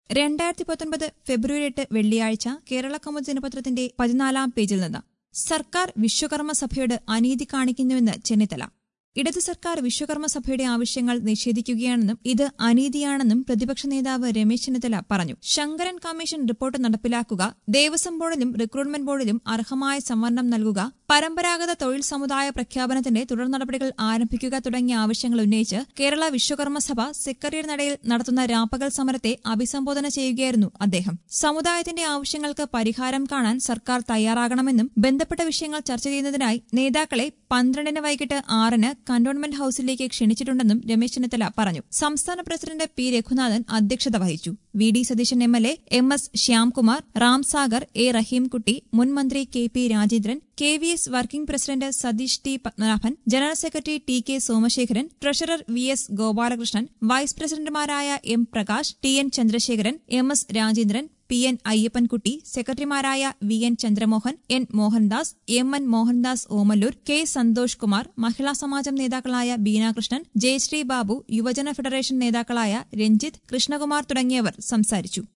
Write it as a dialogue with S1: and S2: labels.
S1: രണ്ടായിരത്തി പത്തൊൻപത് ഫെബ്രുവരി എട്ട് വെള്ളിയാഴ്ച കേരള കൗമുദി ദിനപത്രത്തിന്റെ പതിനാലാം പേജിൽ നിന്ന് സർക്കാർ വിശ്വകർമ്മ സഭയോട് അനീതി കാണിക്കുന്നുവെന്ന് ചെന്നിത്തല ഇടതു സർക്കാർ വിശ്വകർമ്മ സഭയുടെ ആവശ്യങ്ങൾ നിഷേധിക്കുകയാണെന്നും ഇത് അനീതിയാണെന്നും പ്രതിപക്ഷ നേതാവ് രമേശ് ചെന്നിത്തല പറഞ്ഞു ശങ്കരൻ കമ്മീഷൻ റിപ്പോർട്ട് നടപ്പിലാക്കുക ദേവസ്വം ബോർഡിലും റിക്രൂട്ട്മെന്റ് ബോർഡിലും അർഹമായ സംവരണം നൽകുക പരമ്പരാഗത തൊഴിൽ സമുദായ പ്രഖ്യാപനത്തിന്റെ തുടർ നടപടികൾ ആരംഭിക്കുക തുടങ്ങിയ ആവശ്യങ്ങൾ ഉന്നയിച്ച് കേരള വിശ്വകർമ്മ സഭ സെക്രട്ടേറിയറ്റ് നടയിൽ നടത്തുന്ന രാപ്പകൽ സമരത്തെ അഭിസംബോധന ചെയ്യുകയായിരുന്നു അദ്ദേഹം സമുദായത്തിന്റെ ആവശ്യങ്ങൾക്ക് പരിഹാരം കാണാൻ സർക്കാർ തയ്യാറാകണമെന്നും ബന്ധപ്പെട്ട വിഷയങ്ങൾ ചർച്ച ചെയ്യുന്നതിനായി നേതാക്കളെ പന്ത്രണ്ടിന് വൈകിട്ട് ആറിന് കന്റോൺമെന്റ് ഹൌസിലേക്ക് ക്ഷണിച്ചിട്ടുണ്ടെന്നും രമേശ് ചെന്നിത്തല പറഞ്ഞു സംസ്ഥാന പ്രസിഡന്റ് പി രഘുനാഥൻ അധ്യക്ഷത വഹിച്ചു V D Satheesan M L A M S Shyamkumar Ramsagar A Rahimkutty മുൻ മന്ത്രി K P Rajendran K V S working president Satheesh T Padmanabhan general secretary T K Somasekharan treasurer V S Gopalakrishnan vice പ്രസിഡന്റുമാരായ M Prakash T N Chandrasekharan M S Rajendran P N Ayyappankutty സെക്രട്ടറിമാരായ V N Chandramohan N Mohandas M N Mohandas Omallur K Santhosh Kumar Mahila Samajam നേതാക്കളായ ബീനാകൃഷ്ണൻ ജയശ്രീ ബാബു യുവജന federation നേതാക്കളായ രഞ്ജിത്ത് കൃഷ്ണകുമാർ തുടങ്ങിയവർ സംസാരിച്ചു